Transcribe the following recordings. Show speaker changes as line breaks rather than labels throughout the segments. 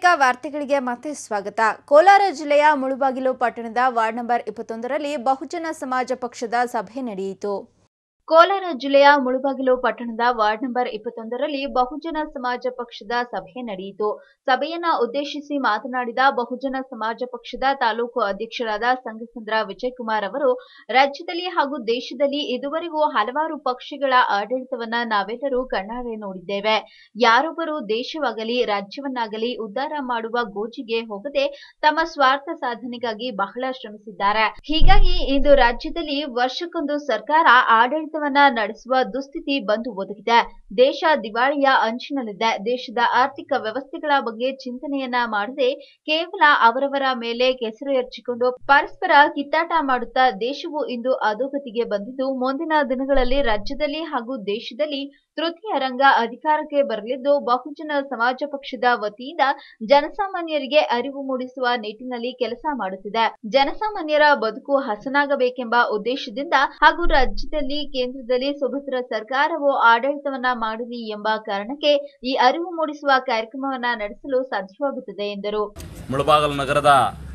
ಕರ್ನಾಟಕ ವಾರ್ತೆಗಳಿಗೆ ಮತ್ತೆ ಸ್ವಾಗತ ಕೋಲಾರ ಜಿಲ್ಲೆಯ ಮುಳುಬಾಗಿಲು ಪಟ್ಟಣದ ವಾರ್ಡ್ ನಂಬರ್ ಇಪ್ಪತ್ತೊಂದರಲ್ಲಿ ಬಹುಜನ ಸಮಾಜ ಪಕ್ಷದ ಸಭೆ ನಡೆಯಿತು ಕೋಲಾರ ಜಿಲ್ಲೆಯ ಮುಳುಬಾಗಿಲು ಪಟ್ಟಣದ ವಾರ್ಡ್ ನಂಬರ್ ಇಪ್ಪತ್ತೊಂದರಲ್ಲಿ ಬಹುಜನ ಸಮಾಜ ಪಕ್ಷದ ಸಭೆ ನಡೆಯಿತು ಸಭೆಯನ್ನ ಉದ್ದೇಶಿಸಿ ಮಾತನಾಡಿದ ಬಹುಜನ ಸಮಾಜ ಪಕ್ಷದ ತಾಲೂಕು ಅಧ್ಯಕ್ಷರಾದ ಸಂಘಸಂದ್ರ ವಿಜಯಕುಮಾರ್ ಅವರು ರಾಜ್ಯದಲ್ಲಿ ಹಾಗೂ ದೇಶದಲ್ಲಿ ಇದುವರೆಗೂ ಹಲವಾರು ಪಕ್ಷಗಳ ಆಡಳಿತವನ್ನ ನಾವೆಲ್ಲರೂ ಕಣ್ಣಾರೆ ನೋಡಿದ್ದೇವೆ ಯಾರೊಬ್ಬರು ದೇಶವಾಗಲಿ ರಾಜ್ಯವನ್ನಾಗಲಿ ಉದ್ಧಾರ ಮಾಡುವ ಗೋಜಿಗೆ ಹೋಗದೆ ತಮ್ಮ ಸ್ವಾರ್ಥ ಸಾಧನೆಗಾಗಿ ಬಹಳ ಶ್ರಮಿಸಿದ್ದಾರೆ ಹೀಗಾಗಿ ಇಂದು ರಾಜ್ಯದಲ್ಲಿ ವರ್ಷಕ್ಕೊಂದು ಸರ್ಕಾರ ಆಡಳಿತವನ್ನ ನಡೆಸುವ ದುಸ್ಥಿತಿ ಬಂದು ಒದಗಿದೆ ದೇಶ ದಿವಾಳಿಯ ಅಂಚಿನಲ್ಲಿದೆ ದೇಶದ ಆರ್ಥಿಕ ವ್ಯವಸ್ಥೆಗಳ ಬಗ್ಗೆ ಚಿಂತನೆಯನ್ನ ಮಾಡದೆ ಕೇವಲ ಅವರವರ ಮೇಲೆ ಕೆಸರು ಎರಚಿಕೊಂಡು ಪರಸ್ಪರ ಕಿತ್ತಾಟ ಮಾಡುತ್ತಾ ದೇಶವು ಇಂದು ಅಧೋಗತಿಗೆ ಬಂದಿದ್ದು ಮುಂದಿನ ದಿನಗಳಲ್ಲಿ ರಾಜ್ಯದಲ್ಲಿ ಹಾಗೂ ದೇಶದಲ್ಲಿ ತೃತೀಯ ರಂಗ ಅಧಿಕಾರಕ್ಕೆ ಬರಲಿದ್ದು ಬಹುಜನ ಸಮಾಜ ಪಕ್ಷದ ವತಿಯಿಂದ ಜನಸಾಮಾನ್ಯರಿಗೆ ಅರಿವು ಮೂಡಿಸುವ ನಿಟ್ಟಿನಲ್ಲಿ ಕೆಲಸ ಮಾಡುತ್ತಿದೆ ಜನಸಾಮಾನ್ಯರ ಬದುಕು ಹಸನಾಗಬೇಕೆಂಬ ಉದ್ದೇಶದಿಂದ ಹಾಗೂ ರಾಜ್ಯದಲ್ಲಿ ಕೇಂದ್ರದಲ್ಲಿ ಸುಭದ್ರ ಸರ್ಕಾರವು ಆಡಳಿತವನ್ನ ಮಾಡಲಿ ಎಂಬ ಕಾರಣಕ್ಕೆ ಈ ಅರಿವು ಮೂಡಿಸುವ ಕಾರ್ಯಕ್ರಮವನ್ನ ನಡೆಸಲು ಸಾಧ್ಯವಾಗುತ್ತದೆ ಎಂದರು
ಮುಳಬಾಗಲ್ ನಗರದ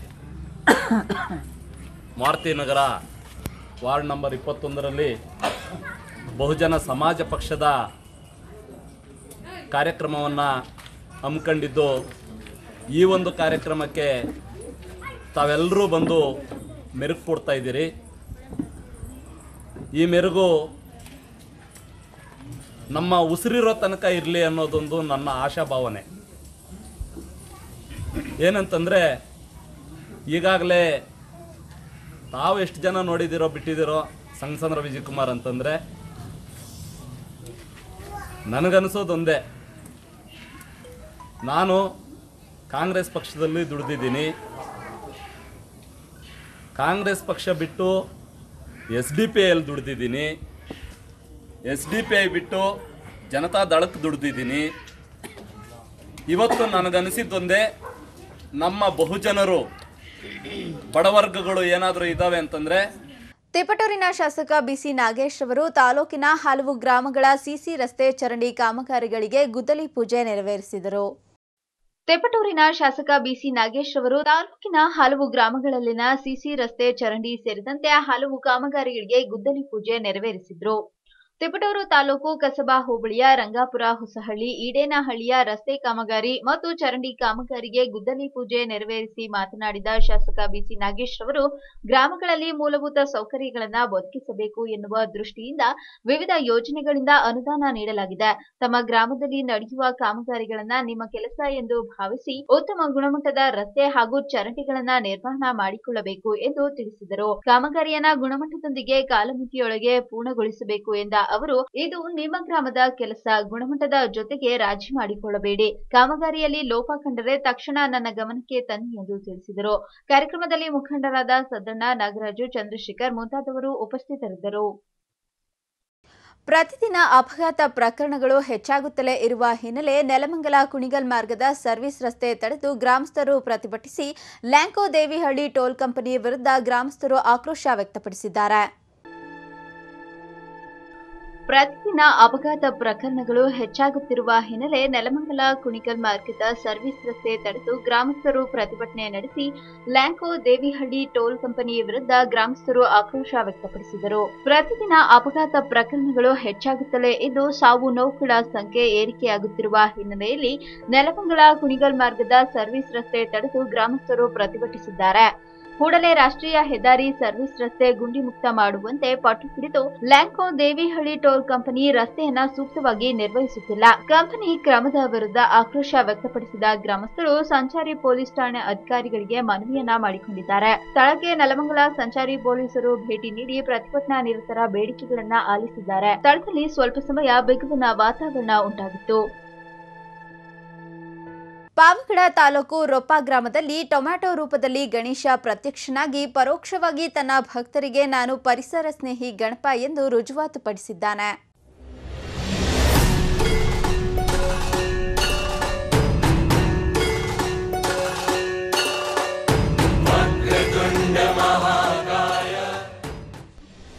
ಮಾರುತಿ ನಗರ ವಾರ್ಡ್ ನಂಬರ್ ಇಪ್ಪತ್ತೊಂದರಲ್ಲಿ ಬಹುಜನ ಸಮಾಜ ಪಕ್ಷದ ಕಾರ್ಯಕ್ರಮವನ್ನು ಹಮ್ಮಿಕೊಂಡಿದ್ದು ಈ ಒಂದು ಕಾರ್ಯಕ್ರಮಕ್ಕೆ ತಾವೆಲ್ಲರೂ ಬಂದು ಮೆರುಗು ಕೊಡ್ತಾ ಇದ್ದೀರಿ ಈ ಮೆರುಗು ನಮ್ಮ ಉಸಿರಿರೋ ತನಕ ಇರಲಿ ಅನ್ನೋದೊಂದು ನನ್ನ ಆಶಾಭಾವನೆ ಏನಂತಂದರೆ ಈಗಾಗಲೇ ತಾವು ಎಷ್ಟು ಜನ ನೋಡಿದಿರೋ ಬಿಟ್ಟಿದ್ದೀರೋ ಸಂಗಸಂದ್ರ ವಿಜಯಕುಮಾರ್ ಅಂತಂದರೆ ನನಗನ್ಸೋದೊಂದೇ ನಾನು ಕಾಂಗ್ರೆಸ್ ಪಕ್ಷದಲ್ಲಿ ದುಡಿದಿದ್ದೀನಿ ಕಾಂಗ್ರೆಸ್ ಪಕ್ಷ ಬಿಟ್ಟು ಎಸ್ ಡಿ ಪಿ ಐಯಲ್ಲಿ ದುಡಿದಿದ್ದೀನಿ ಎಸ್ ಡಿ ಪಿ ಐ ಬಿಟ್ಟು ಜನತಾ ದಳಕ್ಕೆ ದುಡಿದಿದ್ದೀನಿ ಇವತ್ತು ನನಗನಿಸಿದ್ದೊಂದೇ ನಮ್ಮ ಬಹುಜನರು ಬಡವರ್ಗಗಳು ಏನಾದರೂ ಇದ್ದಾವೆ ಅಂತಂದರೆ
ತಿಪಟೂರಿನ ಶಾಸಕ ಬಿಸಿ ನಾಗೇಶ್ ಅವರು ತಾಲೂಕಿನ ಹಲವು ಗ್ರಾಮಗಳ ಸಿಸಿ ರಸ್ತೆ ಚರಂಡಿ ಕಾಮಗಾರಿಗಳಿಗೆ ಗುದ್ದಲಿ ಪೂಜೆ ನೆರವೇರಿಸಿದರು ತೆಪಟೂರಿನ ಶಾಸಕ ಬಿಸಿ ನಾಗೇಶ್ ಅವರು ತಾಲೂಕಿನ ಹಲವು ಗ್ರಾಮಗಳಲ್ಲಿನ ಸಿಸಿ ರಸ್ತೆ ಚರಂಡಿ ಸೇರಿದಂತೆ ಹಲವು ಕಾಮಗಾರಿಗಳಿಗೆ ಗುದ್ದಲಿ ಪೂಜೆ ನೆರವೇರಿಸಿದ್ರು ತಿಪಟೂರು ತಾಲೂಕು ಕಸಬಾ ಹೋಬಳಿಯ ರಂಗಾಪುರ ಹೊಸಹಳ್ಳಿ ಈಡೇನಹಳ್ಳಿಯ ರಸ್ತೆ ಕಾಮಗಾರಿ ಮತ್ತು ಚರಂಡಿ ಕಾಮಗಾರಿಗೆ ಗುದ್ದಲಿ ಪೂಜೆ ನೆರವೇರಿಸಿ ಮಾತನಾಡಿದ ಶಾಸಕ ಬಿಸಿ ನಾಗೇಶ್ ಅವರು ಗ್ರಾಮಗಳಲ್ಲಿ ಮೂಲಭೂತ ಸೌಕರ್ಯಗಳನ್ನ ಒದಗಿಸಬೇಕು ಎನ್ನುವ ದೃಷ್ಟಿಯಿಂದ ವಿವಿಧ ಯೋಜನೆಗಳಿಂದ ಅನುದಾನ ನೀಡಲಾಗಿದೆ ತಮ್ಮ ಗ್ರಾಮದಲ್ಲಿ ನಡೆಯುವ ಕಾಮಗಾರಿಗಳನ್ನ ನಿಮ್ಮ ಕೆಲಸ ಎಂದು ಭಾವಿಸಿ ಉತ್ತಮ ಗುಣಮಟ್ಟದ ರಸ್ತೆ ಹಾಗೂ ಚರಂಡಿಗಳನ್ನ ನಿರ್ಮಾಣ ಮಾಡಿಕೊಳ್ಳಬೇಕು ಎಂದು ತಿಳಿಸಿದರು ಕಾಮಗಾರಿಯನ್ನ ಗುಣಮಟ್ಟದೊಂದಿಗೆ ಕಾಲಮಿತಿಯೊಳಗೆ ಪೂರ್ಣಗೊಳಿಸಬೇಕು ಎಂದ ಅವರು ಇದು ನಿಮ್ಮ ಗ್ರಾಮದ ಕೆಲಸ ಗುಣಮಟ್ಟದ ಜೊತೆಗೆ ರಾಜಿ ಮಾಡಿಕೊಳ್ಳಬೇಡಿ ಕಾಮಗಾರಿಯಲ್ಲಿ ಲೋಪ ಕಂಡರೆ ತಕ್ಷಣ ನನ್ನ ಗಮನಕ್ಕೆ ತನ್ನಿ ಎಂದು ತಿಳಿಸಿದರು ಕಾರ್ಯಕ್ರಮದಲ್ಲಿ ಮುಖಂಡರಾದ ಸದಣ್ಣ ನಾಗರಾಜು ಚಂದ್ರಶೇಖರ್ ಮುಂತಾದವರು ಉಪಸ್ಥಿತರಿದ್ದರು ಪ್ರತಿದಿನ ಅಪಘಾತ ಪ್ರಕರಣಗಳು ಹೆಚ್ಚಾಗುತ್ತಲೇ ಇರುವ ಹಿನ್ನೆಲೆ ನೆಲಮಂಗಲ ಕುಣಿಗಲ್ ಮಾರ್ಗದ ಸರ್ವಿಸ್ ರಸ್ತೆ ತಡೆದು ಗ್ರಾಮಸ್ಥರು ಪ್ರತಿಭಟಿಸಿ ಲ್ಯಾಂಕೋ ದೇವಿಹಳ್ಳಿ ಟೋಲ್ ಕಂಪನಿ ವಿರುದ್ಧ ಗ್ರಾಮಸ್ಥರು ಆಕ್ರೋಶ ವ್ಯಕ್ತಪಡಿಸಿದ್ದಾರೆ ಪ್ರತಿದಿನ ಅಪಘಾತ ಪ್ರಕರಣಗಳು ಹೆಚ್ಚಾಗುತ್ತಿರುವ ಹಿನ್ನೆಲೆ ನೆಲಮಂಗಲ ಕುಣಿಗಲ್ ಮಾರ್ಗದ ಸರ್ವಿಸ್ ರಸ್ತೆ ತಡೆದು ಗ್ರಾಮಸ್ಥರು ಪ್ರತಿಭಟನೆ ನಡೆಸಿ ಲ್ಯಾಂಕೋ ದೇವಿಹಳ್ಳಿ ಟೋಲ್ ಕಂಪನಿ ವಿರುದ್ಧ ಗ್ರಾಮಸ್ಥರು ಆಕ್ರೋಶ ವ್ಯಕ್ತಪಡಿಸಿದರು ಪ್ರತಿದಿನ ಅಪಘಾತ ಪ್ರಕರಣಗಳು ಹೆಚ್ಚಾಗುತ್ತಲೇ ಇದ್ದು ಸಾವು ನೋವುಗಳ ಸಂಖ್ಯೆ ಏರಿಕೆಯಾಗುತ್ತಿರುವ ಹಿನ್ನೆಲೆಯಲ್ಲಿ ನೆಲಮಂಗಲ ಕುಣಿಗಲ್ ಮಾರ್ಗದ ಸರ್ವಿಸ್ ರಸ್ತೆ ತಡೆದು ಗ್ರಾಮಸ್ಥರು ಪ್ರತಿಭಟಿಸಿದ್ದಾರೆ ಕೂಡಲೇ ರಾಷ್ಟ್ರೀಯ ಹೆದ್ದಾರಿ ಸರ್ವಿಸ್ ರಸ್ತೆ ಗುಂಡಿ ಮುಕ್ತ ಮಾಡುವಂತೆ ಪಟ್ಟು ಹಿಡಿದು ಲ್ಯಾಂಕೋ ದೇವಿಹಳ್ಳಿ ಟೋಲ್ ಕಂಪನಿ ರಸ್ತೆಯನ್ನ ಸೂಕ್ತವಾಗಿ ನಿರ್ವಹಿಸುತ್ತಿಲ್ಲ ಕಂಪನಿ ಕ್ರಮದ ವಿರುದ್ಧ ಆಕ್ರೋಶ ವ್ಯಕ್ತಪಡಿಸಿದ ಗ್ರಾಮಸ್ಥರು ಸಂಚಾರಿ ಪೊಲೀಸ್ ಠಾಣೆ ಅಧಿಕಾರಿಗಳಿಗೆ ಮನವಿಯನ್ನ ಮಾಡಿಕೊಂಡಿದ್ದಾರೆ ಸ್ಥಳಕ್ಕೆ ನೆಲಮಂಗಲ ಸಂಚಾರಿ ಪೊಲೀಸರು ಭೇಟಿ ನೀಡಿ ಪ್ರತಿಭಟನಾ ನಿರತರ ಬೇಡಿಕೆಗಳನ್ನ ಆಲಿಸಿದ್ದಾರೆ ಸ್ಥಳದಲ್ಲಿ ಸ್ವಲ್ಪ ಸಮಯ ಬಿಗುವಿನ ವಾತಾವರಣ ಉಂಟಾಗಿತ್ತು ಪಾವಗಡ ತಾಲೂಕು ರೊಪ್ಪ ಗ್ರಾಮದಲ್ಲಿ ಟೊಮ್ಯಾಟೊ ರೂಪದಲ್ಲಿ ಗಣೇಶ ಪ್ರತ್ಯಕ್ಷನಾಗಿ ಪರೋಕ್ಷವಾಗಿ ತನ್ನ ಭಕ್ತರಿಗೆ ನಾನು ಪರಿಸರ ಸ್ನೇಹಿ ಗಣಪ ಎಂದು ರುಜುವಾತುಪಡಿಸಿದ್ದಾನೆ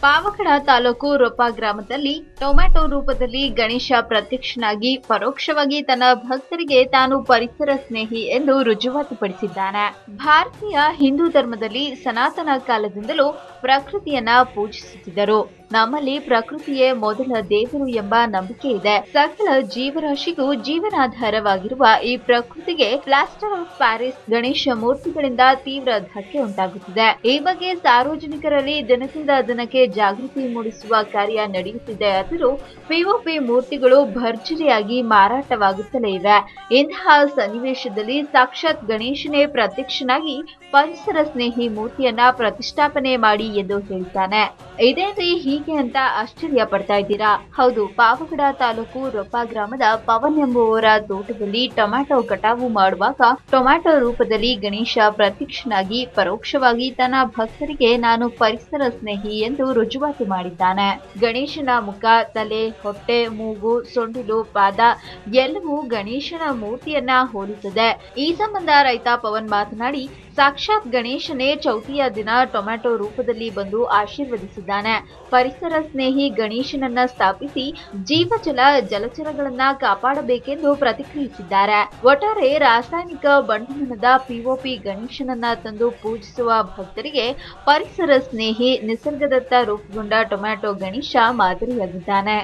ಪಾವಗಡ ತಾಲೂಕು ರೊಪ್ಪ ಗ್ರಾಮದಲ್ಲಿ ಟೊಮ್ಯಾಟೊ ರೂಪದಲ್ಲಿ ಗಣೇಶ ಪ್ರತ್ಯಕ್ಷನಾಗಿ ಪರೋಕ್ಷವಾಗಿ ತನ್ನ ಭಕ್ತರಿಗೆ ತಾನು ಪರಿಸರ ಸ್ನೇಹಿ ಎಂದು ರುಜುವಾತುಪಡಿಸಿದ್ದಾನೆ ಭಾರತೀಯ ಹಿಂದೂ ಧರ್ಮದಲ್ಲಿ ಸನಾತನ ಕಾಲದಿಂದಲೂ ಪ್ರಕೃತಿಯನ್ನ ಪೂಜಿಸುತ್ತಿದ್ದರು ನಮ್ಮಲ್ಲಿ ಪ್ರಕೃತಿಯೇ ಮೊದಲ ದೇವರು ಎಂಬ ನಂಬಿಕೆ ಇದೆ ಸಕಲ ಜೀವರಾಶಿಗೂ ಜೀವನಾಧಾರವಾಗಿರುವ ಈ ಪ್ರಕೃತಿಗೆ ಪ್ಲಾಸ್ಟರ್ ಆಫ್ ಪ್ಯಾರಿಸ್ ಗಣೇಶ ಮೂರ್ತಿಗಳಿಂದ ತೀವ್ರ ಧಕ್ಕೆ ಉಂಟಾಗುತ್ತಿದೆ ಈ ಬಗ್ಗೆ ಸಾರ್ವಜನಿಕರಲ್ಲಿ ದಿನದಿಂದ ದಿನಕ್ಕೆ ಜಾಗೃತಿ ಮೂಡಿಸುವ ಕಾರ್ಯ ನಡೆಯುತ್ತಿದೆ ಆದರೂ ಪಿಒಪಿ ಮೂರ್ತಿಗಳು ಭರ್ಜರಿಯಾಗಿ ಮಾರಾಟವಾಗುತ್ತಲೇ ಇವೆ ಇಂತಹ ಸನ್ನಿವೇಶದಲ್ಲಿ ಸಾಕ್ಷಾತ್ ಗಣೇಶನೇ ಪ್ರತ್ಯಕ್ಷನಾಗಿ ಪರಿಸರ ಸ್ನೇಹಿ ಮೂರ್ತಿಯನ್ನ ಪ್ರತಿಷ್ಠಾಪನೆ ಮಾಡಿ ಎಂದು ಹೇಳಿದ್ದಾನೆ ಇದೇನ್ರಿ ಹೀಗೆ ಅಂತ ಆಶ್ಚರ್ಯ ಪಡ್ತಾ ಇದ್ದೀರಾ ಹೌದು ಪಾವಗಡ ತಾಲೂಕು ರೊಪ್ಪ ಗ್ರಾಮದ ಪವನ್ ಎಂಬುವವರ ತೋಟದಲ್ಲಿ ಟೊಮ್ಯಾಟೊ ಕಟಾವು ಮಾಡುವಾಗ ಟೊಮ್ಯಾಟೊ ರೂಪದಲ್ಲಿ ಗಣೇಶ ಪ್ರತ್ಯಕ್ಷನಾಗಿ ಪರೋಕ್ಷವಾಗಿ ತನ್ನ ಭಕ್ತರಿಗೆ ನಾನು ಪರಿಸರ ಸ್ನೇಹಿ ಎಂದು ರುಜುವಾತು ಮಾಡಿದ್ದಾನೆ ಗಣೇಶನ ಮುಖ ತಲೆ ಹೊಟ್ಟೆ ಮೂಗು ಸೊಂಡಿಲು ಪಾದ ಎಲ್ಲವೂ ಗಣೇಶನ ಮೂರ್ತಿಯನ್ನ ಹೋಲುತ್ತದೆ ಈ ಸಂಬಂಧ ರೈತ ಪವನ್ ಮಾತನಾಡಿ ಸಾಕ್ಷಾತ್ ಗಣೇಶನೇ ಚೌತಿಯ ದಿನ ಟೊಮ್ಯಾಟೊ ರೂಪದಲ್ಲಿ ಬಂದು ಆಶೀರ್ವದಿಸಿದ್ದಾನೆ ಪರಿಸರ ಸ್ನೇಹಿ ಗಣೇಶನನ್ನ ಸ್ಥಾಪಿಸಿ ಜೀವಜಲ ಜಲಚರಗಳನ್ನ ಕಾಪಾಡಬೇಕೆಂದು ಪ್ರತಿಕ್ರಿಯಿಸಿದ್ದಾರೆ ಒಟ್ಟಾರೆ ರಾಸಾಯನಿಕ ಬಂಡಮನದ ಪಿಒಪಿ ಗಣೇಶನನ್ನ ತಂದು ಪೂಜಿಸುವ ಭಕ್ತರಿಗೆ ಪರಿಸರ ಸ್ನೇಹಿ ನಿಸರ್ಗದತ್ತ ರೂಪುಗೊಂಡ ಟೊಮ್ಯಾಟೊ ಗಣೇಶ ಮಾದರಿಯಾಗಿದ್ದಾನೆ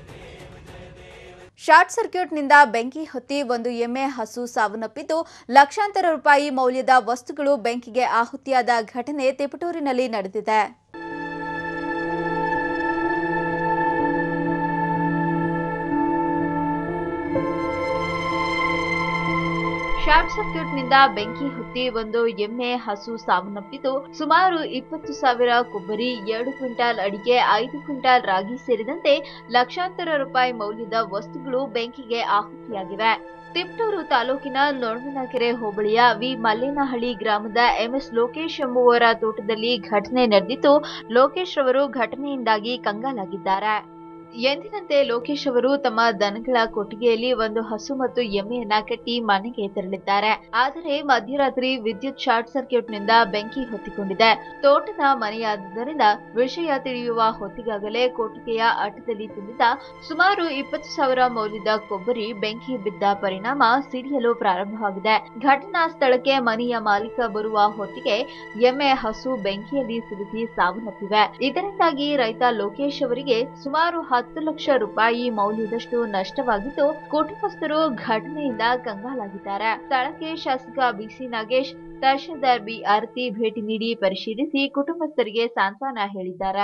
ಶಾರ್ಟ್ ಸರ್ಕ್ಯೂಟ್ನಿಂದ ಬೆಂಕಿ ಹೊತ್ತಿ ಒಂದು ಎಮ್ಮೆ ಹಸು ಸಾವನ್ನಪ್ಪಿದ್ದು ಲಕ್ಷಾಂತರ ರೂಪಾಯಿ ಮೌಲ್ಯದ ವಸ್ತುಗಳು ಬೆಂಕಿಗೆ ಆಹುತಿಯಾದ ಘಟನೆ ತಿಪಟೂರಿನಲ್ಲಿ ನಡೆದಿದೆ ಶಾರ್ಟ್ ಸರ್ಕ್ಯೂಟ್ನಿಂದ ಬೆಂಕಿ ಹೊತ್ತಿ ಒಂದು ಎಮ್ಮೆ ಹಸು ಸಾವನ್ನಪ್ಪಿದ್ದು ಸುಮಾರು ಇಪ್ಪತ್ತು ಸಾವಿರ ಕೊಬ್ಬರಿ ಎರಡು ಕ್ವಿಂಟಾಲ್ ಅಡಿಕೆ ಐದು ಕ್ವಿಂಟಾಲ್ ರಾಗಿ ಸೇರಿದಂತೆ ಲಕ್ಷಾಂತರ ರೂಪಾಯಿ ಮೌಲ್ಯದ ವಸ್ತುಗಳು ಬೆಂಕಿಗೆ ಆಹುತಿಯಾಗಿವೆ ತಿಪ್ಟೂರು ತಾಲೂಕಿನ ನೊಣವಿನಕೆರೆ ಹೋಬಳಿಯ ವಿ ಮಲ್ಲೇನಹಳ್ಳಿ ಗ್ರಾಮದ ಎಂಎಸ್ ಲೋಕೇಶ್ ಎಂಬುವರ ತೋಟದಲ್ಲಿ ಘಟನೆ ನಡೆದಿದ್ದು ಲೋಕೇಶ್ ರವರು ಘಟನೆಯಿಂದಾಗಿ ಕಂಗಾಲಾಗಿದ್ದಾರೆ ಎಂದಿನಂತೆ ಲೋಕೇಶ್ ಅವರು ತಮ್ಮ ದನಗಳ ಕೊಟ್ಟಿಗೆಯಲ್ಲಿ ಒಂದು ಹಸು ಮತ್ತು ಎಮ್ಮೆಯನ್ನ ಕಟ್ಟಿ ಮನೆಗೆ ತೆರಳಿದ್ದಾರೆ ಆದರೆ ಮಧ್ಯರಾತ್ರಿ ವಿದ್ಯುತ್ ಶಾರ್ಟ್ ಸರ್ಕ್ಯೂಟ್ನಿಂದ ಬೆಂಕಿ ಹೊತ್ತಿಕೊಂಡಿದೆ ತೋಟದ ಮನೆಯಾದ್ದರಿಂದ ವಿಷಯ ತಿಳಿಯುವ ಹೊತ್ತಿಗಾಗಲೇ ಕೊಟ್ಟಿಗೆಯ ಅಟ್ಟದಲ್ಲಿ ತುಂಬಿದ ಸುಮಾರು ಇಪ್ಪತ್ತು ಸಾವಿರ ಮೌಲ್ಯದ ಕೊಬ್ಬರಿ ಬೆಂಕಿ ಬಿದ್ದ ಪರಿಣಾಮ ಸಿಡಿಯಲು ಪ್ರಾರಂಭವಾಗಿದೆ ಘಟನಾ ಸ್ಥಳಕ್ಕೆ ಮನೆಯ ಮಾಲೀಕ ಬರುವ ಹೊತ್ತಿಗೆ ಎಮ್ಮೆ ಹಸು ಬೆಂಕಿಯಲ್ಲಿ ಸಿಲುಕಿ ಸಾವನ್ನಪ್ಪಿವೆ ಇದರಿಂದಾಗಿ ರೈತ ಲೋಕೇಶ್ ಅವರಿಗೆ ಸುಮಾರು ಹತ್ತು ಲಕ್ಷ ರೂಪಾಯಿ ಮೌಲ್ಯದಷ್ಟು ನಷ್ಟವಾಗಿದ್ದು ಕುಟುಂಬಸ್ಥರು ಘಟನೆಯಿಂದ ಕಂಗಾಲಾಗಿದ್ದಾರೆ ಸ್ಥಳಕ್ಕೆ ಶಾಸಕ ಬಿಸಿ ನಾಗೇಶ್ ತಹಶೀಲ್ದಾರ್ ಬಿ ಆರತಿ ಭೇಟಿ ನೀಡಿ ಪರಿಶೀಲಿಸಿ ಕುಟುಂಬಸ್ಥರಿಗೆ ಸಾಂತ್ವನ ಹೇಳಿದ್ದಾರೆ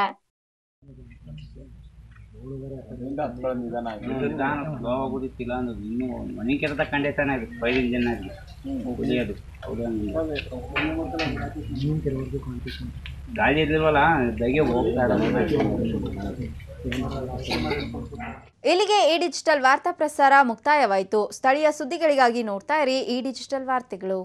ನಾನು ಸ್ಲೋ ಆಗೋದಿತ್ತಿಲ್ಲ ಅನ್ನೋದು ಇನ್ನೂ ಮನೆ ಕೆಲಸ ಕಂಡೀಷನ್ ಆಗಿದೆ ಫೈರ್ ಇಂಜಿನ್ ಆಗಿ ಉಳಿಯೋದು ಗಾಳಿ ಇರ್ಲಿಲ್ವಲ್ಲ ದಗೆ ಹೋಗ್ತಾ
ಇಲ್ಲಿಗೆ ಈ ಡಿಜಿಟಲ್ ವಾರ್ತಾ ಪ್ರಸಾರ ಮುಕ್ತಾಯವಾಯಿತು ಸ್ಥಳೀಯ ಸುದ್ದಿಗಳಿಗಾಗಿ ನೋಡ್ತಾ ಇರಿ ಈ ಡಿಜಿಟಲ್ ವಾರ್ತೆಗಳು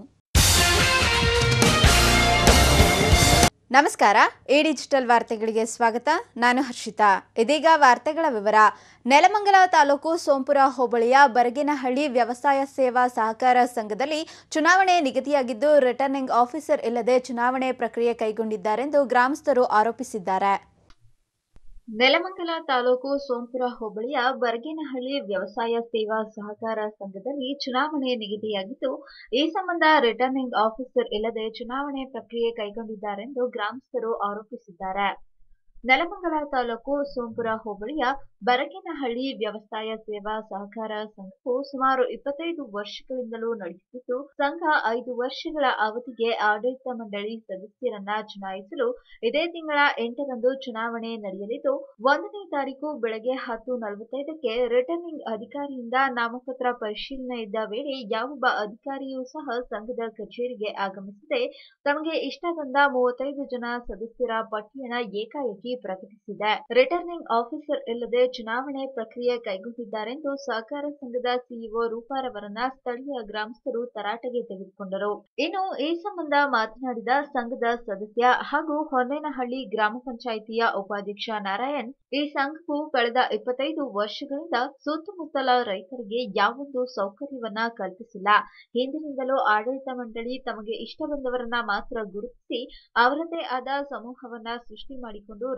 ನಮಸ್ಕಾರ ಈ ಡಿಜಿಟಲ್ ವಾರ್ತೆಗಳಿಗೆ ಸ್ವಾಗತ ನಾನು ಹರ್ಷಿತಾ ಇದೀಗ ವಾರ್ತೆಗಳ ವಿವರ ನೆಲಮಂಗಲ ತಾಲೂಕು ಸೋಂಪುರ ಹೋಬಳಿಯ ಬರಗಿನಹಳ್ಳಿ ವ್ಯವಸಾಯ ಸೇವಾ ಸಹಕಾರ ಸಂಘದಲ್ಲಿ ಚುನಾವಣೆ ನಿಗದಿಯಾಗಿದ್ದು ರಿಟರ್ನಿಂಗ್ ಆಫೀಸರ್ ಇಲ್ಲದೆ ಚುನಾವಣೆ ಪ್ರಕ್ರಿಯೆ ಕೈಗೊಂಡಿದ್ದಾರೆಂದು ಗ್ರಾಮಸ್ಥರು ಆರೋಪಿಸಿದ್ದಾರೆ ನೆಲಮಂಗಲ ತಾಲೂಕು ಸೋಂಪುರ ಹೋಬಳಿಯ ಬರ್ಗೇನಹಳ್ಳಿ ವ್ಯವಸಾಯ ಸೇವಾ ಸಹಕಾರ ಸಂಘದಲ್ಲಿ ಚುನಾವಣೆ ನಿಗದಿಯಾಗಿದ್ದು ಈ ಸಂಬಂಧ ರಿಟರ್ನಿಂಗ್ ಆಫೀಸರ್ ಇಲ್ಲದೆ ಚುನಾವಣೆ ಪ್ರಕ್ರಿಯೆ ಕೈಗೊಂಡಿದ್ದಾರೆಂದು ಗ್ರಾಮಸ್ಥರು ಆರೋಪಿಸಿದ್ದಾರೆ ನೆಲಮಂಗಲ ತಾಲೂಕು ಸೋಂಪುರ ಹೋಬಳಿಯ ಬರಗೇನಹಳ್ಳಿ ವ್ಯವಸಾಯ ಸೇವಾ ಸಹಕಾರ ಸಂಘವು ಸುಮಾರು ಇಪ್ಪತ್ತೈದು ವರ್ಷಗಳಿಂದಲೂ ನಡೆಯುತ್ತಿದ್ದು ಸಂಘ ಐದು ವರ್ಷಗಳ ಅವಧಿಗೆ ಆಡಳಿತ ಮಂಡಳಿ ಸದಸ್ಯರನ್ನ ಚುನಾಯಿಸಲು ಇದೇ ತಿಂಗಳ ಎಂಟರಂದು ಚುನಾವಣೆ ನಡೆಯಲಿದ್ದು ಒಂದನೇ ತಾರೀಕು ಬೆಳಗ್ಗೆ ಹತ್ತು ನಲವತ್ತೈದಕ್ಕೆ ರಿಟರ್ನಿಂಗ್ ಅಧಿಕಾರಿಯಿಂದ ನಾಮಪತ್ರ ಪರಿಶೀಲನೆ ಇದ್ದ ವೇಳೆ ಯಾವೊಬ್ಬ ಅಧಿಕಾರಿಯೂ ಸಹ ಸಂಘದ ಕಚೇರಿಗೆ ಆಗಮಿಸದೆ ತಮಗೆ ಇಷ್ಟ ಬಂದ ಮೂವತ್ತೈದು ಜನ ಸದಸ್ಯರ ಪಟ್ಟಿಯನ್ನ ಏಕಾಏಕಿ ಪ್ರಕಟಿಸಿದೆ ರಿಟರ್ನಿಂಗ್ ಆಫೀಸರ್ ಇಲ್ಲದೆ ಚುನಾವಣೆ ಪ್ರಕ್ರಿಯೆ ಕೈಗೊಂಡಿದ್ದಾರೆಂದು ಸಹಕಾರ ಸಂಘದ ಸಿಇಒ ರೂಪಾರವರನ್ನ ಸ್ಥಳೀಯ ಗ್ರಾಮಸ್ಥರು ತರಾಟೆಗೆ ತೆಗೆದುಕೊಂಡರು ಇನ್ನು ಈ ಸಂಬಂಧ ಮಾತನಾಡಿದ ಸಂಘದ ಸದಸ್ಯ ಹಾಗೂ ಹೊನ್ನೇನಹಳ್ಳಿ ಗ್ರಾಮ ಪಂಚಾಯಿತಿಯ ಉಪಾಧ್ಯಕ್ಷ ನಾರಾಯಣ್ ಈ ಸಂಘವು ಕಳೆದ ಇಪ್ಪತ್ತೈದು ವರ್ಷಗಳಿಂದ ಸುತ್ತಮುತ್ತಲ ರೈತರಿಗೆ ಯಾವೊಂದು ಸೌಕರ್ಯವನ್ನ ಕಲ್ಪಿಸಿಲ್ಲ ಹಿಂದಿನಿಂದಲೂ ಆಡಳಿತ ಮಂಡಳಿ ತಮಗೆ ಇಷ್ಟ ಬಂದವರನ್ನ ಮಾತ್ರ ಗುರುತಿಸಿ ಅವರದ್ದೇ ಆದ ಸಮೂಹವನ್ನ ಸೃಷ್ಟಿ ಮಾಡಿಕೊಂಡು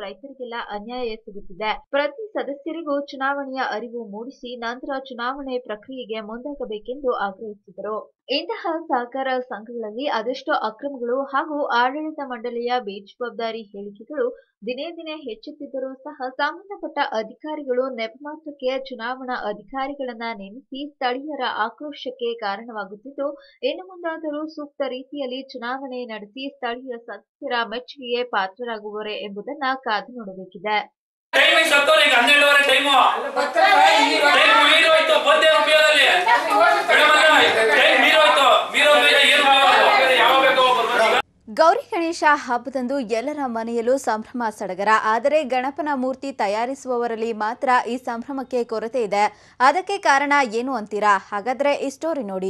ರೈತರಿಗೆಲ್ಲ ಅನ್ಯಾಯ ಸಿಗುತ್ತಿದೆ ಪ್ರತಿ ಸದಸ್ಯರಿಗೂ ಚುನಾವಣೆಯ ಅರಿವು ಮೂಡಿಸಿ ನಂತರ ಚುನಾವಣೆ ಪ್ರಕ್ರಿಯೆಗೆ ಮುಂದಾಗಬೇಕೆಂದು ಆಗ್ರಹಿಸಿದರು ಇಂತಹ ಸಹಕಾರ ಸಂಘಗಳಲ್ಲಿ ಅದೆಷ್ಟೋ ಅಕ್ರಮಗಳು ಹಾಗೂ ಆಡಳಿತ ಮಂಡಳಿಯ ಬೇಜವಾಬ್ದಾರಿ ಹೇಳಿಕೆಗಳು ದಿನೇ ದಿನೇ ಹೆಚ್ಚುತ್ತಿದ್ದರೂ ಸಹ ಸಂಬಂಧಪಟ್ಟ ಅಧಿಕಾರಿಗಳು ನೆಪಮಾತ್ರಕ್ಕೆ ಚುನಾವಣಾ ಅಧಿಕಾರಿಗಳನ್ನ ನೇಮಿಸಿ ಸ್ಥಳೀಯರ ಆಕ್ರೋಶಕ್ಕೆ ಕಾರಣವಾಗುತ್ತಿದ್ದು ಇನ್ನು ಮುಂದಾದರೂ ಸೂಕ್ತ ರೀತಿಯಲ್ಲಿ ಚುನಾವಣೆ ನಡೆಸಿ ಸ್ಥಳೀಯ ಸದಸ್ಯರ ಮೆಚ್ಚುಗೆಗೆ ಪಾತ್ರರಾಗುವರೆ ಎಂಬುದನ್ನ ಕಾದು ನೋಡಬೇಕಿದೆ
ಟೈಮ್ ಈಗ ಹತ್ತೋರು ಈಗ ಹನ್ನೆರಡುವರೆ ಟೈಮು ಟೈಮ್ ಮೀರೋಯ್ತು ಬಂದೇ ಉಪಯೋಗದಲ್ಲಿ ಟೈಮ್ ಮೀರೋಯ್ತು ಮೀರೋದ್ರಿಂದ ಏನು ಉಪಯೋಗ ಯಾವ ಬೇಕೋ ಬರ್ಬೇಕು
ಗೌರಿ ಗಣೇಶ ಹಬ್ಬದಂದು ಎಲ್ಲರ ಮನೆಯಲ್ಲೂ ಸಂಭ್ರಮ ಸಡಗರ ಆದರೆ ಗಣಪನ ಮೂರ್ತಿ ತಯಾರಿಸುವವರಲ್ಲಿ ಮಾತ್ರ ಈ ಸಂಭ್ರಮಕ್ಕೆ ಕೊರತೆ ಇದೆ ಅದಕ್ಕೆ ಕಾರಣ ಏನು ಅಂತೀರಾ ಹಾಗಾದ್ರೆ ಈ ಸ್ಟೋರಿ ನೋಡಿ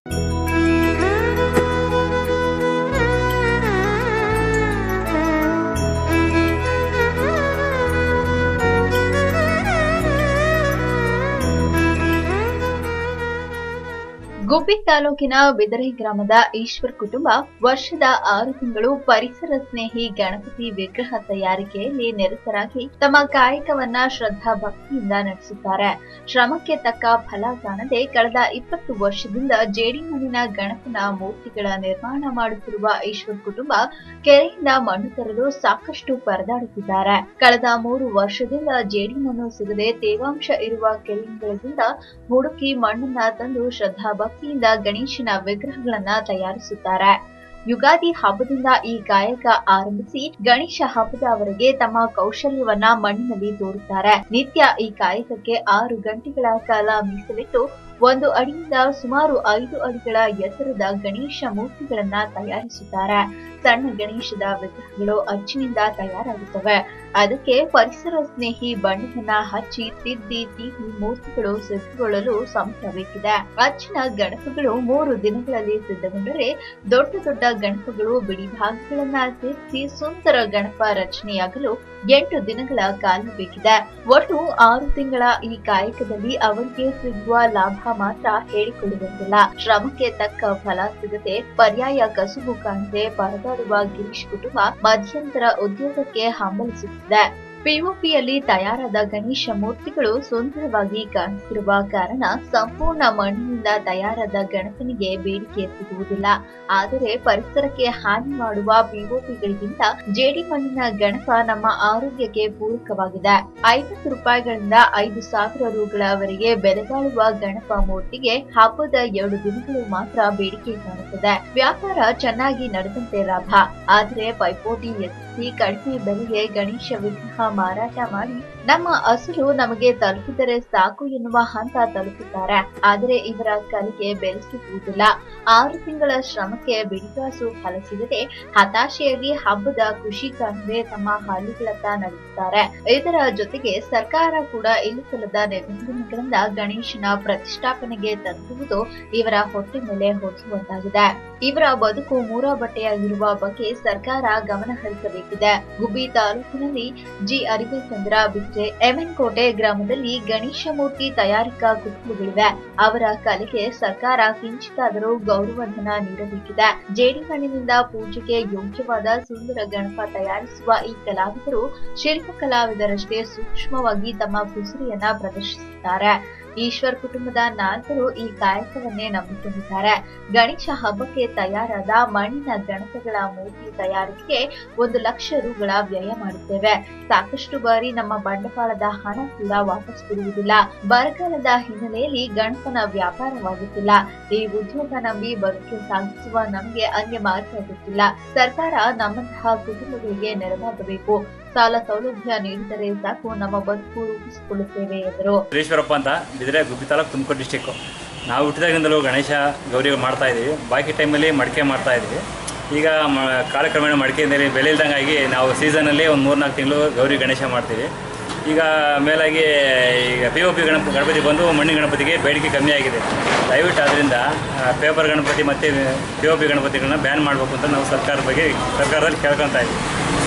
ಗುಬ್ಬಿ ತಾಲೂಕಿನ ಬಿದರೆ ಗ್ರಾಮದ ಈಶ್ವರ್ ಕುಟುಂಬ ವರ್ಷದ ಆರು ತಿಂಗಳು ಪರಿಸರ ಸ್ನೇಹಿ ಗಣಪತಿ ವಿಗ್ರಹ ತಯಾರಿಕೆಯಲ್ಲಿ ನಿರತರಾಗಿ ತಮ್ಮ ಕಾಯಕವನ್ನ ಶ್ರದ್ಧಾ ಭಕ್ತಿಯಿಂದ ನಡೆಸುತ್ತಾರೆ ಶ್ರಮಕ್ಕೆ ತಕ್ಕ ಫಲ ಕಾಣದೆ ಕಳೆದ ಇಪ್ಪತ್ತು ವರ್ಷದಿಂದ ಜೇಡಿಮಣ್ಣಿನ ಗಣಪನ ಮೂರ್ತಿಗಳ ನಿರ್ಮಾಣ ಮಾಡುತ್ತಿರುವ ಈಶ್ವರ್ ಕುಟುಂಬ ಕೆರೆಯಿಂದ ಮಣ್ಣು ತರಲು ಸಾಕಷ್ಟು ಪರದಾಡುತ್ತಿದ್ದಾರೆ ಕಳೆದ ಮೂರು ವರ್ಷದಿಂದ ಜೇಡಿಮಣ್ಣು ಸಿಗದೆ ತೇವಾಂಶ ಇರುವ ಕೆರೆಗಳಿಂದ ಹುಡುಕಿ ಮಣ್ಣನ್ನ ತಂದು ಶ್ರದ್ಧಾ ಭಕ್ತಿಯಿಂದ ಗಣೇಶನ ವಿಗ್ರಹಗಳನ್ನ ತಯಾರಿಸುತ್ತಾರೆ ಯುಗಾದಿ ಹಬ್ಬದಿಂದ ಈ ಕಾಯಕ ಆರಂಭಿಸಿ ಗಣೇಶ ಹಬ್ಬದವರೆಗೆ ತಮ್ಮ ಕೌಶಲ್ಯವನ್ನ ಮಣ್ಣಿನಲ್ಲಿ ತೋರುತ್ತಾರೆ ನಿತ್ಯ ಈ ಕಾಯಕಕ್ಕೆ ಆರು ಗಂಟೆಗಳ ಕಾಲ ಮೀಸಲಿಟ್ಟು ಒಂದು ಅಡಿಯಿಂದ ಸುಮಾರು ಐದು ಅಡಿಗಳ ಎತ್ತರದ ಗಣೇಶ ಮೂರ್ತಿಗಳನ್ನ ತಯಾರಿಸುತ್ತಾರೆ ಸಣ್ಣ ಗಣೇಶದ ವಿಗ್ರಹಗಳು ಅಚ್ಚಿನಿಂದ ತಯಾರಾಗುತ್ತವೆ ಅದಕ್ಕೆ ಪರಿಸರ ಸ್ನೇಹಿ ಬಣ್ಣವನ್ನ ಹಚ್ಚಿ ತಿದ್ದಿ ತೀಡಿ ಮೂರ್ತಿಗಳು ಸಿದ್ಧಗೊಳ್ಳಲು ಸಮಯ ಬೇಕಿದೆ ಅಚ್ಚಿನ ಗಣಪಗಳು ಮೂರು ದಿನಗಳಲ್ಲಿ ಸಿದ್ಧಗೊಂಡರೆ ದೊಡ್ಡ ದೊಡ್ಡ ಗಣಪಗಳು ಬಿಡಿ ಭಾಗಗಳನ್ನ ಸೇರಿಸಿ ಸುಂದರ ಗಣಪ ರಚನೆಯಾಗಲು ಎಂಟು ದಿನಗಳ ಕಾಲ ಬೇಕಿದೆ ಒಟ್ಟು ಆರು ತಿಂಗಳ ಈ ಕಾಯಕದಲ್ಲಿ ಅವರಿಗೆ ಸಿಗುವ ಲಾಭ ಮಾತ್ರ ಹೇಳಿಕೊಳ್ಳುವಂತಿಲ್ಲ ಶ್ರಮಕ್ಕೆ ತಕ್ಕ ಫಲ ಸಿಗದೆ ಪರ್ಯಾಯ ಕಸುಬು ಕಾಣದೆ ಪರದಾಡುವ ಗಿರೀಶ್ ಕುಟುಂಬ ಮಧ್ಯಂತರ ಉದ್ಯೋಗಕ್ಕೆ ಹಂಬಲಿಸುತ್ತಿದೆ ಪಿಒಪಿಯಲ್ಲಿ ತಯಾರಾದ ಗಣೇಶ ಮೂರ್ತಿಗಳು ಸುಂದರವಾಗಿ ಕಾಣಿಸಿರುವ ಕಾರಣ ಸಂಪೂರ್ಣ ಮಣ್ಣಿನಿಂದ ತಯಾರಾದ ಗಣಪನಿಗೆ ಬೇಡಿಕೆ ಸಿಗುವುದಿಲ್ಲ ಆದರೆ ಪರಿಸರಕ್ಕೆ ಹಾನಿ ಮಾಡುವ ಪಿಒಪಿಗಳಿಗಿಂತ ಜೇಡಿ ಮಣ್ಣಿನ ಗಣಪ ನಮ್ಮ ಆರೋಗ್ಯಕ್ಕೆ ಪೂರಕವಾಗಿದೆ ಐವತ್ತು ರೂಪಾಯಿಗಳಿಂದ ಐದು ಸಾವಿರ ರುಗಳವರೆಗೆ ಬೆಲೆ ಬಾಳುವ ಗಣಪ ಮೂರ್ತಿಗೆ ಹಬ್ಬದ ಎರಡು ದಿನಗಳು ಮಾತ್ರ ಬೇಡಿಕೆ ಕಾಣುತ್ತದೆ ವ್ಯಾಪಾರ ಚೆನ್ನಾಗಿ ನಡೆದಂತೆ ಲಾಭ ಆದರೆ ಪೈಪೋಟಿ ಎತ್ತಿಸಿ ಕಡಿಮೆ ಬೆಲೆಗೆ ಗಣೇಶ ವಿಗ್ರಹ ಮಾರಾಟ ಮಾಡಿ ನಮ್ಮ ಅಸಲು ನಮಗೆ ತಲುಪಿದರೆ ಸಾಕು ಎನ್ನುವ ಹಂತ ತಲುಪುತ್ತಾರೆ ಆದರೆ ಇವರ ಕಲಿಗೆ ಬೆಲೆ ಸಿಗುವುದಿಲ್ಲ ಆರು ತಿಂಗಳ ಶ್ರಮಕ್ಕೆ ಬಿಡಿಗಾಸು ಫಲ ಸಿಗದೆ ಹತಾಶೆಯಲ್ಲಿ ಹಬ್ಬದ ಖುಷಿ ಕಾಣದೆ ತಮ್ಮ ಹಳ್ಳಿಗಳತ್ತ ನಡೆಸುತ್ತಾರೆ ಇದರ ಜೊತೆಗೆ ಸರ್ಕಾರ ಕೂಡ ಇಲ್ಲಿಸಲದ ನಿರ್ಬಂಧಗಳಿಂದ ಗಣೇಶನ ಪ್ರತಿಷ್ಠಾಪನೆಗೆ ತಂದಿರುವುದು ಇವರ ಹೊಟ್ಟೆ ಮೇಲೆ ಹೊರಿಸುವಂತಾಗಿದೆ ಇವರ ಬದುಕು ಮೂರ ಬಟ್ಟೆಯಾಗಿರುವ ಬಗ್ಗೆ ಸರ್ಕಾರ ಗಮನ ಹರಿಸಬೇಕಿದೆ ಗುಬ್ಬಿ ತಾಲೂಕಿನಲ್ಲಿ ಜಿ ಅರಿವೇಚಂದ್ರ ಬಿಟ್ರೆ ಎಮನ್ ಕೋಟೆ ಗ್ರಾಮದಲ್ಲಿ ಗಣೇಶ ಮೂರ್ತಿ ತಯಾರಿಕಾ ಕುಟುಂಬಗಳಿವೆ ಅವರ ಕಲೆಗೆ ಸರ್ಕಾರ ಕಿಂಚಿತಾದರೂ ಗೌರವಧನ ನೀಡಬೇಕಿದೆ ಜೇಡಿಮಣ್ಣಿನಿಂದ ಪೂಜೆಗೆ ಯೋಗ್ಯವಾದ ಸುಂದರ ಗಣಪ ತಯಾರಿಸುವ ಈ ಕಲಾವಿದರು ಶಿಲ್ಪ ಕಲಾವಿದರಷ್ಟೇ ಸೂಕ್ಷ್ಮವಾಗಿ ತಮ್ಮ ಕುಸುರಿಯನ್ನ ಪ್ರದರ್ಶಿಸುತ್ತಾರೆ ಈಶ್ವರ್ ಕುಟುಂಬದ ನಾಲ್ವರು ಈ ಕಾಯಕವನ್ನೇ ನಂಬಿಕೊಂಡಿದ್ದಾರೆ ಗಣೇಶ ಹಬ್ಬಕ್ಕೆ ತಯಾರಾದ ಮಣ್ಣಿನ ಗಣಪಗಳ ಮೂರ್ತಿ ತಯಾರಿಕೆಗೆ ಒಂದು ಲಕ್ಷ ರುಗಳ ವ್ಯಯ ಮಾಡುತ್ತೇವೆ ಸಾಕಷ್ಟು ಬಾರಿ ನಮ್ಮ ಬಂಡವಾಳದ ಹಣ ಕೂಡ ವಾಪಸ್ ಬರುವುದಿಲ್ಲ ಬರಗಾಲದ ಹಿನ್ನೆಲೆಯಲ್ಲಿ ಗಣಪನ ವ್ಯಾಪಾರವಾಗುತ್ತಿಲ್ಲ ಈ ಉದ್ಯೋಗ ನಂಬಿ ಬದುಕು ಸಾಗಿಸುವ ನಮಗೆ ಅನ್ಯ ಮಾರ್ಗ ಗೊತ್ತಿಲ್ಲ ಸರ್ಕಾರ ನಮ್ಮಂತಹ ಕುಟುಂಬಗಳಿಗೆ ನೆರವಾಗಬೇಕು ಸಾಲ ಸೌಲಭ್ಯ ನೀಡಿದರೆ ಸಾಕು ನಮ್ಮ ಬದುಕು ರೂಪಿಸಿಕೊಳ್ಳುತ್ತೇವೆ ಎಂದರು
ಸುರೇಶ್ವರಪ್ಪ ಅಂತ ಬಿದಿರೆ ಗುಬ್ಬಿ ತಾಲೂಕು ತುಮಕೂರು ಡಿಸ್ಟಿಕ್ಕು ನಾವು ಹುಟ್ಟಿದಾಗಿಂದಲೂ ಗಣೇಶ ಗೌರಿ ಮಾಡ್ತಾ ಇದ್ದೀವಿ ಬಾಕಿ ಟೈಮಲ್ಲಿ ಮಡಿಕೆ ಮಾಡ್ತಾ ಇದ್ದೀವಿ ಈಗ ಮ ಕಾಲಕ್ರಮೇಣ ಮಡಿಕೆಯಲ್ಲಿ ಬೆಲೆ ಇಲ್ದಂಗಾಗಿ ನಾವು ಸೀಸನಲ್ಲಿ ಒಂದು ಮೂರ್ನಾಲ್ಕು ತಿಂಗಳು ಗೌರಿ ಗಣೇಶ ಮಾಡ್ತೀವಿ ಈಗ ಮೇಲಾಗಿ ಈಗ P O P Ganapa Ganapati ಬಂದು ಮಣ್ಣಿನ ಗಣಪತಿಗೆ ಬೇಡಿಕೆ ಕಮ್ಮಿ ಆಗಿದೆ ದಯವಿಟ್ಟು ಅದರಿಂದ ಪೇಪರ್ ಗಣಪತಿ ಮತ್ತು ಪಿ ಒ ಪಿ ಗಣಪತಿಗಳನ್ನ ಬ್ಯಾನ್ ಮಾಡಬೇಕು ಅಂತ ನಾವು ಸರ್ಕಾರದ ಬಗ್ಗೆ ಸರ್ಕಾರದಲ್ಲಿ ಕೇಳ್ಕೊತಾ ಇದ್ದೀವಿ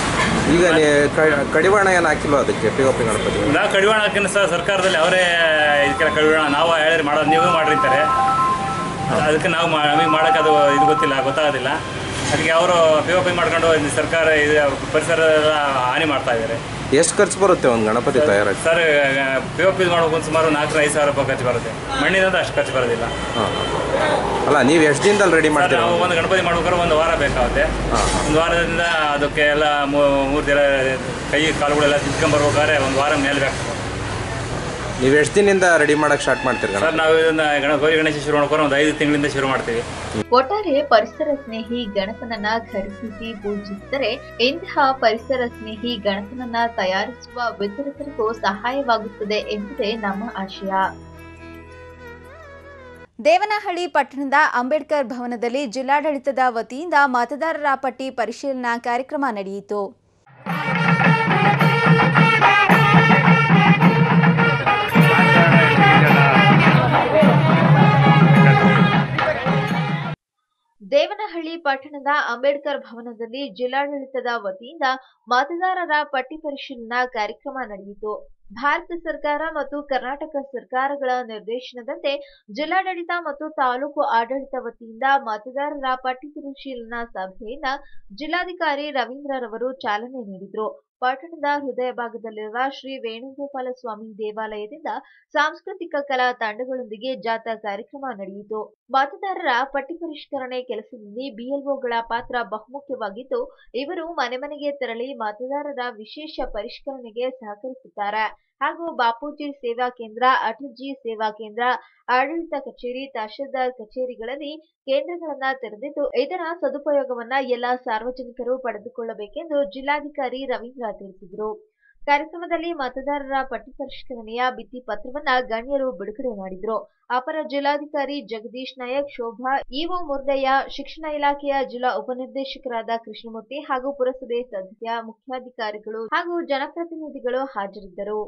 ಈಗ ನೀ ಕ- ಕಡಿವಾಣ ಏನು ಹಾಕಿಲ್ವ ಅದಕ್ಕೆ ಪಿ ಒ ಪಿ ಗಣಪತಿ
ನಾವು ಕಡಿವಾಣ ಹಾಕಿನ ಸರ್ ಸರ್ಕಾರದಲ್ಲಿ ಅವರೇ ಇದಕ್ಕೆಲ್ಲ ಕಡಿವಾಣ ನಾವು ಹೇಳಿದ್ರೆ ಮಾಡೋದು ನೀವು ಮಾಡಿರ್ತಾರೆ ಅದಕ್ಕೆ ನಾವು ಮಾ- ನಮಗೆ ಮಾಡೋಕೆ ಅದು ಇದು ಗೊತ್ತಿಲ್ಲ ಗೊತ್ತಾಗೋದಿಲ್ಲ ಅದಕ್ಕೆ ಅವರು ಪಿ ಒ ಪಿ ಮಾಡ್ಕೊಂಡು ಇಲ್ಲಿ ಸರ್ಕಾರ ಇದು ಪರಿಸರ ಎಲ್ಲ ಹಾನಿ ಮಾಡ್ತಾ ಇದ್ದಾರೆ
ಎಷ್ಟು ಖರ್ಚು ಬರುತ್ತೆ ಒಂದು ಗಣಪತಿ ತಯಾರಾಗಿ
ಸರ್ ಪಿ ಒ ಪಿ ಮಾಡ್ಬೇಕು ಸುಮಾರು ನಾಲ್ಕರ ಐದು ಸಾವಿರ ರೂಪಾಯಿ ಖರ್ಚು ಬರುತ್ತೆ ಮಣ್ಣಿನಂದ್ರೆ ಅಷ್ಟು ಖರ್ಚು ಬರೋದಿಲ್ಲ
ಹಾಂ ಅಲ್ಲ ನೀವು ಎಷ್ಟು ದಿನದಲ್ಲಿ ರೆಡಿ
ಸರ್
ಮಾಡ್ತೀರಾ
ನಾವು ಒಂದು ಗಣಪತಿ ಮಾಡ್ಬೇಕಾದ್ರೆ ಒಂದು ವಾರ ಬೇಕಾಗುತ್ತೆ ಒಂದು ವಾರದಿಂದ ಅದಕ್ಕೆ ಎಲ್ಲ ಮೂರು ದಿನ ಕೈ ಕಾಲುಗಳೆಲ್ಲ ತಿದ್ಕೊಂಬರ್ಬೇಕಾದ್ರೆ ಒಂದು ವಾರ ಮೇಲೆ ಬೇಕು
ನೀವು ಎಷ್ಟು ದಿನದಿಂದ ರೆಡಿ ಮಾಡಕ್ಕೆ ಸ್ಟಾರ್ಟ್ ಮಾಡ್ತೀರಿ ಗಣಪತಿ
ಸರ್ ನಾವು ಇದನ್ನ ಗಣ ಗೌರಿ ಗಣೇಶ ಶುರು ಮಾಡ್ಕೊಂಡು ಒಂದು ಐದು ತಿಂಗಳಿಂದ ಶುರು ಮಾಡ್ತೀವಿ
ಒಟ್ಟಾರೆ ಪರಿಸರ ಸ್ನೇಹಿ ಗಣಪನನ್ನ ಖರೀದಿಸಿ ಪೂಜಿಸಿದರೆ ಇಂತಹ ಪರಿಸರ ಸ್ನೇಹಿ ಗಣಪನನ್ನ ತಯಾರಿಸುವ ವಿತರಕರಿಗೂ ಸಹಾಯವಾಗುತ್ತದೆ ಎಂಬುದೇ ನಮ್ಮ ಆಶಯ ದೇವನಹಳ್ಳಿ ಪಟ್ಟಣದ ಅಂಬೇಡ್ಕರ್ ಭವನದಲ್ಲಿ ಜಿಲ್ಲಾಡಳಿತದ ವತಿಯಿಂದ ಮತದಾರರ ಪಟ್ಟಿ ಪರಿಶೀಲನಾ ಕಾರ್ಯಕ್ರಮ ನಡೆಯಿತು ದೇವನಹಳ್ಳಿ ಪಟ್ಟಣದ ಅಂಬೇಡ್ಕರ್ ಭವನದಲ್ಲಿ ಜಿಲ್ಲಾಡಳಿತದ ವತಿಯಿಂದ ಮತದಾರರ ಪಟ್ಟಿ ಪರಿಶೀಲನಾ ಕಾರ್ಯಕ್ರಮ ನಡೆಯಿತು ಭಾರತ ಸರ್ಕಾರ ಮತ್ತು ಕರ್ನಾಟಕ ಸರ್ಕಾರಗಳ ನಿರ್ದೇಶನದಂತೆ ಜಿಲ್ಲಾಡಳಿತ ಮತ್ತು ತಾಲೂಕು ಆಡಳಿತ ವತಿಯಿಂದ ಮತದಾರರ ಪಟ್ಟಿ ಪರಿಶೀಲನಾ ಸಭೆಯನ್ನ ಜಿಲ್ಲಾಧಿಕಾರಿ ರವೀಂದ್ರರವರು ಚಾಲನೆ ನೀಡಿದರು ಪಟ್ಟಣದ ಹೃದಯ ಭಾಗದಲ್ಲಿರುವ ಶ್ರೀ ವೇಣುಗೋಪಾಲ ಸ್ವಾಮಿ ದೇವಾಲಯದಿಂದ ಸಾಂಸ್ಕೃತಿಕ ಕಲಾ ತಂಡಗಳೊಂದಿಗೆ ಜಾಥಾ ಕಾರ್ಯಕ್ರಮ ನಡೆಯಿತು ಮತದಾರರ ಪಟ್ಟಿ ಪರಿಷ್ಕರಣೆ ಕೆಲಸದಲ್ಲಿ ಬಿಎಲ್ಒಗಳ ಪಾತ್ರ ಬಹುಮುಖ್ಯವಾಗಿದ್ದು ಇವರು ಮನೆ ಮನೆಗೆ ತೆರಳಿ ಮತದಾರರ ವಿಶೇಷ ಪರಿಷ್ಕರಣೆಗೆ ಸಹಕರಿಸುತ್ತಾರೆ ಹಾಗೂ ಬಾಪೂಜಿ ಸೇವಾ ಕೇಂದ್ರ ಅಟಲ್ಜಿ ಸೇವಾ ಕೇಂದ್ರ ಆಡಳಿತ ಕಚೇರಿ ತಹಶೀಲ್ದಾರ್ ಕಚೇರಿಗಳಲ್ಲಿ ಕೇಂದ್ರಗಳನ್ನ ತೆರೆದಿದ್ದು ಇದರ ಸದುಪಯೋಗವನ್ನ ಎಲ್ಲಾ ಸಾರ್ವಜನಿಕರು ಪಡೆದುಕೊಳ್ಳಬೇಕೆಂದು ಜಿಲ್ಲಾಧಿಕಾರಿ ರವೀಂದ್ರ ತಿಳಿಸಿದರು ಕಾರ್ಯಕ್ರಮದಲ್ಲಿ ಮತದಾರರ ಪಟ್ಟಿ ಪರಿಷ್ಕರಣೆಯ ಭಿತ್ತಿ ಪತ್ರವನ್ನ ಗಣ್ಯರು ಬಿಡುಗಡೆ ಮಾಡಿದ್ರು ಅಪರ ಜಿಲ್ಲಾಧಿಕಾರಿ ಜಗದೀಶ್ ನಾಯಕ್ ಶೋಭಾ ಇಒ ಮುರ್ದಯ್ಯ ಶಿಕ್ಷಣ ಇಲಾಖೆಯ ಜಿಲ್ಲಾ ಉಪನಿರ್ದೇಶಕರಾದ ಕೃಷ್ಣಮೂರ್ತಿ ಹಾಗೂ ಪುರಸಭೆ ಸದಸ್ಯ ಮುಖ್ಯಾಧಿಕಾರಿಗಳು ಹಾಗೂ ಜನಪ್ರತಿನಿಧಿಗಳು ಹಾಜರಿದ್ದರು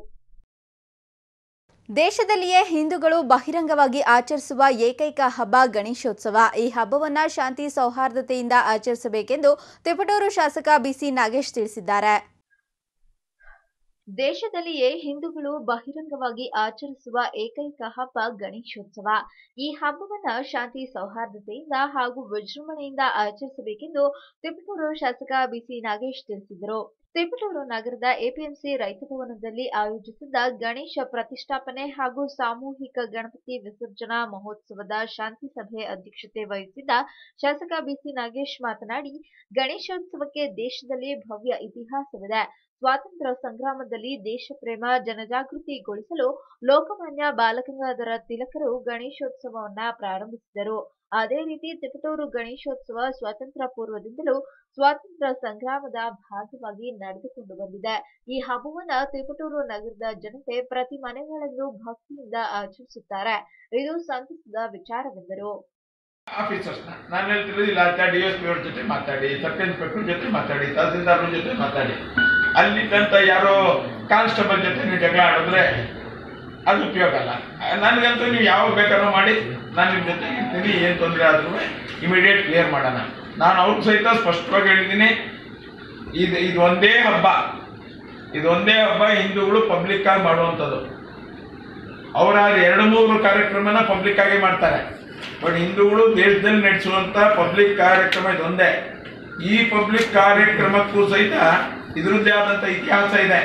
ದೇಶದಲ್ಲಿಯೇ ಹಿಂದೂಗಳು ಬಹಿರಂಗವಾಗಿ ಆಚರಿಸುವ ಏಕೈಕ ಹಬ್ಬ ಗಣೇಶೋತ್ಸವ ಈ ಹಬ್ಬವನ್ನ ಶಾಂತಿ ಸೌಹಾರ್ದತೆಯಿಂದ ಆಚರಿಸಬೇಕೆಂದು ತಿಪಟೂರು ಶಾಸಕ ಬಿಸಿ ನಾಗೇಶ್ ತಿಳಿಸಿದ್ದಾರೆ ದೇಶದಲ್ಲಿಯೇ ಹಿಂದೂಗಳು ಬಹಿರಂಗವಾಗಿ ಆಚರಿಸುವ ಏಕೈಕ ಹಬ್ಬ ಗಣೇಶೋತ್ಸವ ಈ ಹಬ್ಬವನ್ನ ಶಾಂತಿ ಸೌಹಾರ್ದತೆಯಿಂದ ಹಾಗೂ ವಿಜೃಂಭಣೆಯಿಂದ ಆಚರಿಸಬೇಕೆಂದು ತಿಪಟೂರು ಶಾಸಕ ಬಿಸಿ ನಾಗೇಶ್ ತಿಳಿಸಿದರು ತಿಪಟೂರು ನಗರದ ಎಪಿಎಂಸಿ ರೈತ ಭವನದಲ್ಲಿ ಆಯೋಜಿಸಿದ್ದ ಗಣೇಶ ಪ್ರತಿಷ್ಠಾಪನೆ ಹಾಗೂ ಸಾಮೂಹಿಕ ಗಣಪತಿ ವಿಸರ್ಜನಾ ಮಹೋತ್ಸವದ ಶಾಂತಿ ಸಭೆ ಅಧ್ಯಕ್ಷತೆ ವಹಿಸಿದ್ದ ಶಾಸಕ ಬಿಸಿ ನಾಗೇಶ್ ಮಾತನಾಡಿ ಗಣೇಶೋತ್ಸವಕ್ಕೆ ದೇಶದಲ್ಲಿ ಭವ್ಯ ಇತಿಹಾಸವಿದೆ ಸ್ವಾತಂತ್ರ್ಯ ಸಂಗ್ರಾಮದಲ್ಲಿ ದೇಶ ಪ್ರೇಮ ಜನಜಾಗೃತಿಗೊಳಿಸಲು ಲೋಕಮಾನ್ಯ ಬಾಲಗಂಗಾಧರ ತಿಲಕರು ಗಣೇಶೋತ್ಸವವನ್ನ ಪ್ರಾರಂಭಿಸಿದರು ಅದೇ ರೀತಿ ತಿಪಟೂರು ಗಣೇಶೋತ್ಸವ ಸ್ವಾತಂತ್ರ್ಯ ಪೂರ್ವದಿಂದಲೂ ಸ್ವಾತಂತ್ರ್ಯ ಸಂಗ್ರಾಮದ ಭಾಗವಾಗಿ ನಡೆದುಕೊಂಡು ಬಂದಿದೆ ಈ ಹಬ್ಬವನ್ನ ತಿಪಟೂರು ನಗರದ ಜನತೆ ಪ್ರತಿ ಮನೆಗಳಲ್ಲೂ ಭಕ್ತಿಯಿಂದ ಆಚರಿಸುತ್ತಾರೆ ಇದು ಸಂತಸದ ವಿಚಾರವೆಂದರು
ಆಫೀಸರ್ಸ್ನ ನಾನು ಹೇಳ್ತಿರೋದು ಇಲ್ಲ ಆಚಾ ಡಿ ಎಸ್ ಪಿ ಅವ್ರ ಜೊತೆ ಮಾತಾಡಿ ಸಬ್ ಇನ್ಸ್ಪೆಕ್ಟರ್ ಜೊತೆ ಮಾತಾಡಿ ತಹಸೀಲ್ದಾರ್ ಜೊತೆ ಮಾತಾಡಿ ಅಲ್ಲಿದ್ದಂತ ಯಾರೋ ಕಾನ್ಸ್ಟೇಬಲ್ ಜೊತೆ ನೀವು ಜಗಳ ಆಡಿದ್ರೆ ಅದು ಉಪಯೋಗ ಅಲ್ಲ ನನಗಂತೂ ನೀವು ಯಾವಾಗ ಬೇಕಾದ್ರೂ ಮಾಡಿ ನಾನು ನಿಮ್ಮ ಜೊತೆ ಇರ್ತೀನಿ ಏನು ತೊಂದರೆ ಆದ್ರೂ ಇಮಿಡಿಯೇಟ್ ಕ್ಲಿಯರ್ ಮಾಡೋಣ ನಾನು ಅವ್ರಿಗೆ ಸಹಿತ ಸ್ಪಷ್ಟವಾಗಿ ಹೇಳಿದ್ದೀನಿ ಇದು ಇದು ಒಂದೇ ಹಬ್ಬ ಇದು ಒಂದೇ ಹಬ್ಬ ಹಿಂದೂಗಳು ಪಬ್ಲಿಕ್ ಆಗಿ ಮಾಡುವಂಥದ್ದು ಅವರ ಎರಡು ಮೂರು ಕಾರ್ಯಕ್ರಮನ ಪಬ್ಲಿಕ್ ಆಗಿ ಮಾಡ್ತಾರೆ ಬಟ್ ಹಿಂದೂಗಳು ದೇಶದಲ್ಲಿ ನಡೆಸುವಂತ ಪಬ್ಲಿಕ್ ಕಾರ್ಯಕ್ರಮ ಇದೊಂದೇ ಈ ಪಬ್ಲಿಕ್ ಕಾರ್ಯಕ್ರಮಕ್ಕೂ ಸಹಿತ ಇದರದ್ದೇ ಆದಂತ ಇತಿಹಾಸ ಇದೆ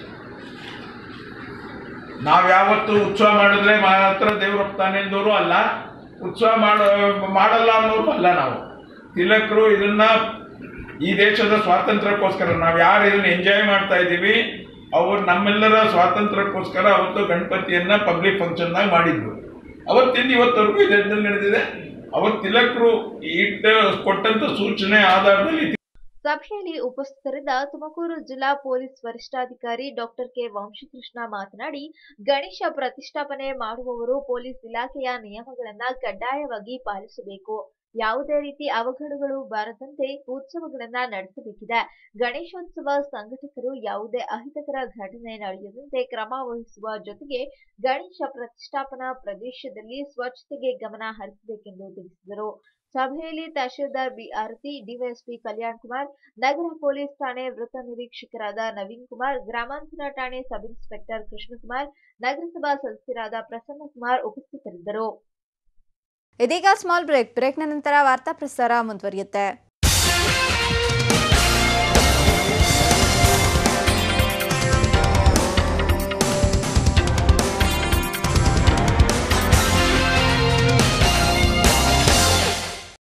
ನಾವ್ ಯಾವತ್ತು ಉತ್ಸವ ಮಾಡಿದ್ರೆ ಮಾತ್ರ ದೇವರಪ್ತಾನೆ ಎಂದವರು ಅಲ್ಲ ಉತ್ಸವ ಮಾಡ ಮಾಡಲ್ಲ ಅನ್ನೋರು ಅಲ್ಲ ನಾವು ತಿಲಕರು ಇದನ್ನ ಈ ದೇಶದ ಸ್ವಾತಂತ್ರ್ಯಕ್ಕೋಸ್ಕರ ನಾವು ಯಾರು ಇದನ್ನ ಎಂಜಾಯ್ ಮಾಡ್ತಾ ಇದ್ದೀವಿ ಅವ್ರು ನಮ್ಮೆಲ್ಲರ ಸ್ವಾತಂತ್ರ್ಯಕ್ಕೋಸ್ಕರ ಅವತ್ತು ಗಣಪತಿಯನ್ನ ಪಬ್ಲಿಕ್ ಫಂಕ್ಷನ್ನಾಗಿ ಮಾಡಿದ್ರು ಅವತ್ತಿಂದ ಇವತ್ತವರೆಗೂ ಇದರಲ್ಲಿ ನಡೆದಿದೆ ಅವತ್ತು ತಿಲಕರು ಇಟ್ಟ ಕೊಟ್ಟಂತ ಸೂಚನೆ ಆಧಾರದಲ್ಲಿ
ಸಭೆಯಲ್ಲಿ ಉಪಸ್ಥಿತರಿದ್ದ ತುಮಕೂರು ಜಿಲ್ಲಾ ಪೊಲೀಸ್ ವರಿಷ್ಠಾಧಿಕಾರಿ ಡಾಕ್ಟರ್ ಕೆ ವಂಶಕೃಷ್ಣ ಮಾತನಾಡಿ ಗಣೇಶ ಪ್ರತಿಷ್ಠಾಪನೆ ಮಾಡುವವರು ಪೊಲೀಸ್ ಇಲಾಖೆಯ ನಿಯಮಗಳನ್ನ ಕಡ್ಡಾಯವಾಗಿ ಪಾಲಿಸಬೇಕು ಯಾವುದೇ ರೀತಿ ಅವಘಡಗಳು ಬಾರದಂತೆ ಉತ್ಸವಗಳನ್ನ ನಡೆಸಬೇಕಿದೆ ಗಣೇಶೋತ್ಸವ ಸಂಘಟಕರು ಯಾವುದೇ ಅಹಿತಕರ ಘಟನೆ ನಡೆಯದಂತೆ ಕ್ರಮ ವಹಿಸುವ ಜೊತೆಗೆ ಗಣೇಶ ಪ್ರತಿಷ್ಠಾಪನಾ ಪ್ರದೇಶದಲ್ಲಿ ಸ್ವಚ್ಛತೆಗೆ ಗಮನ ಹರಿಸಬೇಕೆಂದು ತಿಳಿಸಿದರು ಸಭೆಯಲ್ಲಿ ತಹಶೀಲ್ದಾರ್ ಬಿ ಆರತಿ ಡಿವೈಎಸ್ಪಿ ಕಲ್ಯಾಣ್ ಕುಮಾರ್ ನಗರ ಪೊಲೀಸ್ ಠಾಣೆ ವೃತ್ತ ನಿರೀಕ್ಷಕರಾದ ನವೀನ್ ಕುಮಾರ್ ಗ್ರಾಮಾಂತರ ಠಾಣೆ ಸಬ್ ಇನ್ಸ್ಪೆಕ್ಟರ್ ಕೃಷ್ಣಕುಮಾರ್ ನಗರಸಭಾ ಸದಸ್ಯರಾದ ಪ್ರಸನ್ನ ಕುಮಾರ್ ಉಪಸ್ಥಿತರಿದ್ದರು ಇದೀಗ ಸ್ಮಾಲ್ ಬ್ರೇಕ್ ಬ್ರೇಕ್ನ ನಂತರ ವಾರ್ತಾ ಪ್ರಸಾರ ಮುಂದುವರಿಯುತ್ತೆ